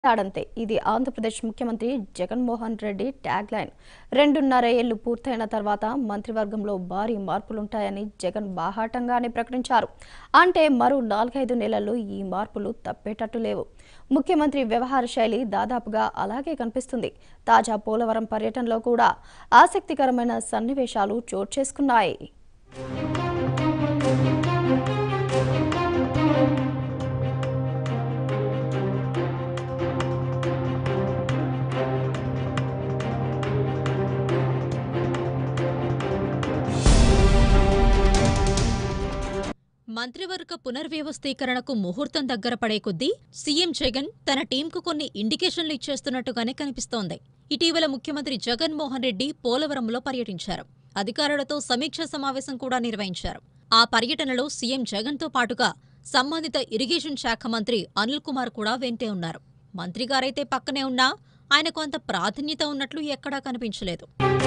ఆడంతే ఇది ఆంధ్రప్రదేశ్ ముఖ్యమంత్రి Jaganmohan Reddy tag line రెండున్నర ఏళ్లు పూర్తయిన తర్వాత మంత్రివర్గంలో భారీ మార్పులుంటాయని జగన్ బాహాటంగానే ప్రకటించారు అంటే మరో నాలుగైదు నెలల్లో ఈ మార్పులు తప్పేటట్టు లేవు ముఖ్యమంత్రి వ్యవహార శైలి దాదాపుగా అలాగే కనిపిస్తుంది తాజా పోలవరం పర్యటనలో కూడా ఆసక్తికరమైన సన్నివేశాలు చోటు చేసుకున్నాయి మంత్రివర్గ పునర్వ్యవస్థీకరణకు ముహూర్తం దగ్గర పడే కొద్దీ సీఎం జగన్ తన టీంకు కొన్ని ఇండికేషన్లు ఇచ్చేస్తున్నట్టుగానే కనిపిస్తోంది ఇటీవల ముఖ్యమంత్రి జగన్మోహన్ రెడ్డి పోలవరంలో పర్యటించారు అధికారులతో సమీక్షా సమావేశం కూడా నిర్వహించారు ఆ పర్యటనలో సీఎం జగన్తో పాటుగా సంబంధిత ఇరిగేషన్ శాఖ మంత్రి అనిల్ కుమార్ కూడా వెంటే ఉన్నారు మంత్రిగారైతే పక్కనే ఉన్నా ఆయనకు అంత ప్రాధాన్యత ఉన్నట్లు ఎక్కడా కనిపించలేదు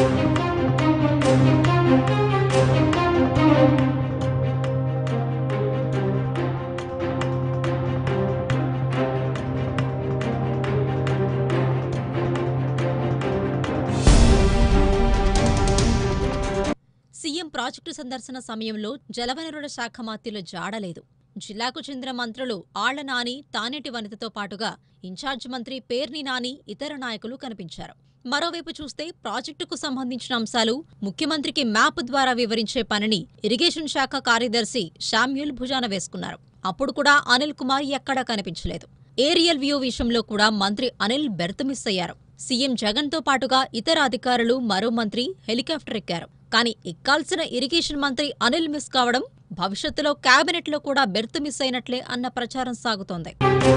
సీఎం ప్రాజెక్టు సందర్శన సమయంలో జలవనరుల శాఖ మాత్యులు జాడలేదు జిల్లాకు చెందిన మంత్రులు ఆళ్ల నాని తానేటి వనితతో పాటుగా ఇన్ఛార్జ్ మంత్రి పేర్ని నాని ఇతర నాయకులు కనిపించారు మరోవైపు చూస్తే ప్రాజెక్టుకు సంబంధించిన అంశాలు ముఖ్యమంత్రికి మ్యాప్ ద్వారా వివరించే పనిని ఇరిగేషన్ శాఖ కార్యదర్శి శామ్యూల్ భుజాన వేసుకున్నారు అప్పుడు కూడా అనిల్ కుమార్ ఎక్కడా కనిపించలేదు ఏరియల్ వ్యూ విషయంలో కూడా మంత్రి అనిల్ బెర్త్ మిస్ అయ్యారు సీఎం జగన్తో పాటుగా ఇతర అధికారులు మరో మంత్రి హెలికాప్టర్ ఎక్కారు కానీ ఎక్కాల్సిన ఇరిగేషన్ మంత్రి అనిల్ మిస్ కావడం భవిష్యత్తులో కేబినెట్లో కూడా బెర్త్ మిస్ అయినట్లే అన్న ప్రచారం సాగుతోంది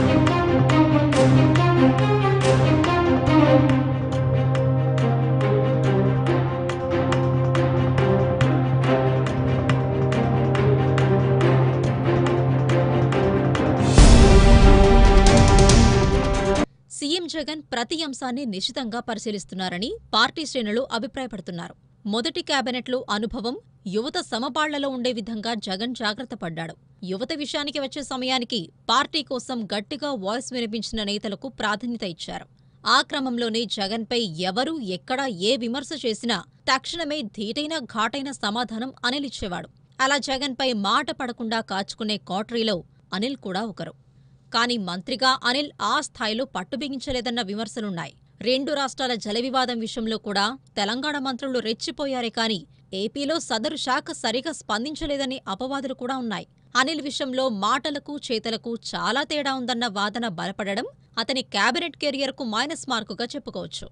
సీఎం జగన్ ప్రతి అంశాన్ని నిశితంగా పరిశీలిస్తున్నారని పార్టీ శ్రేణులు అభిప్రాయపడుతున్నారు మొదటి కేబినెట్లో అనుభవం యువత సమపాళ్లలో ఉండే విధంగా జగన్ జాగ్రత్త పడ్డాడు యువత విషయానికి వచ్చే సమయానికి పార్టీ కోసం గట్టిగా వాయిస్ వినిపించిన నేతలకు ప్రాధాన్యత ఇచ్చారు ఆ క్రమంలోనే జగన్పై ఎవరు ఎక్కడ ఏ విమర్శ చేసినా తక్షణమే ధీటైన ఘాటైన సమాధానం అనిల్ ఇచ్చేవాడు అలా జగన్పై మాట పడకుండా కాచుకునే కాటరీలో అనిల్ కూడా ఒకరు కానీ మంత్రిగా అనిల్ ఆ స్థాయిలో పట్టుబిగించలేదన్న విమర్శలున్నాయి రెండు రాష్ట్రాల జల వివాదం విషయంలో కూడా తెలంగాణ మంత్రులు రెచ్చిపోయారే కాని ఏపీలో సదరు శాఖ సరిగా స్పందించలేదని అపవాదులు కూడా ఉన్నాయి అనిల్ విషయంలో మాటలకు చేతలకు చాలా తేడా ఉందన్న వాదన బలపడడం అతని కేబినెట్ కెరియర్కు మైనస్ మార్కుగా చెప్పుకోవచ్చు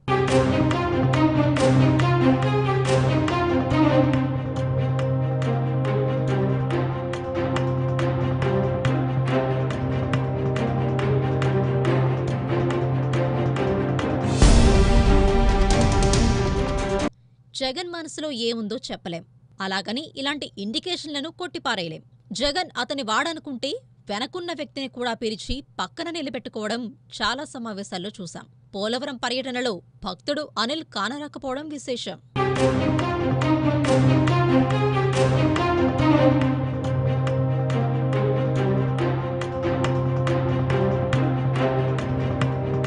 జగన్ మనసులో ఏముందో చెప్పలేం అలాగని ఇలాంటి ఇండికేషన్లను కొట్టిపారేయలేం జగన్ అతని వాడనుకుంటే వెనకున్న వ్యక్తిని కూడా పిలిచి పక్కన నిలబెట్టుకోవడం చాలా సమావేశాల్లో చూశాం పోలవరం పర్యటనలో భక్తుడు అనిల్ కానరాకపోవడం విశేషం